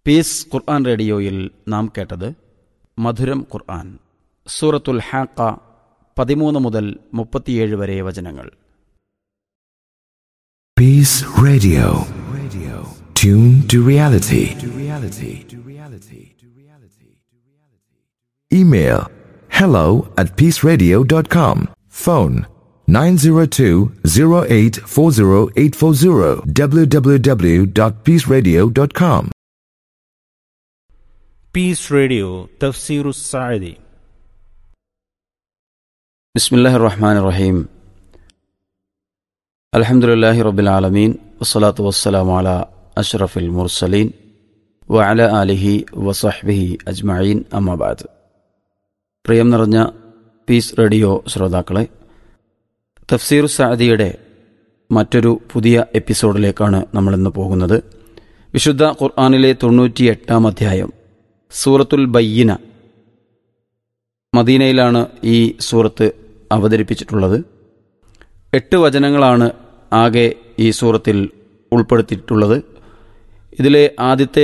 Piece ഖുർആൻ റേഡിയോയിൽ നാം കേട്ടത് മധുരം ഖുർആൻ സൂറത്തുൽ ഹാക്ക പതിമൂന്ന് മുതൽ മുപ്പത്തിയേഴ് വരെ വചനങ്ങൾ Peace Radio. Radio. Tune to reality. To reality. To reality. To reality. Email hello at peaceradio.com. Phone 902-0840840 www.peaceradio.com. Peace radio തഫ്സീറു സാഴതി ബിസ്മില്ലാഹി റഹ്മാൻ റഹീം അലഹമുല്ലാഹി റബ്ബിൽ ആലമീൻ വസ്സലാത്തു വസ്സലാം അല അഷ്റഫുൽ മുർസലീൻ വഅല ആലിഹി വസഹ്ബിഹി അജ്മഈൻ അമ്മാബാദ് പ്രിയം നിറഞ്ഞ പീസ് റേഡിയോ ശ്രോതാക്കളെ തഫ്സീർ സാദിയുടെ മറ്റൊരു പുതിയ എപ്പിസോഡിലേക്കാണ് നമ്മളിന്ന് പോകുന്നത് വിശുദ്ധ ഖുർആാനിലെ തൊണ്ണൂറ്റിയെട്ടാം അധ്യായം സൂറത്തുൽ ബയ്യന മദീനയിലാണ് ഈ സൂറത്ത് അവതരിപ്പിച്ചിട്ടുള്ളത് എട്ട് വചനങ്ങളാണ് ആകെ ഈ സൂറത്തിൽ ഉൾപ്പെടുത്തിയിട്ടുള്ളത് ഇതിലെ ആദ്യത്തെ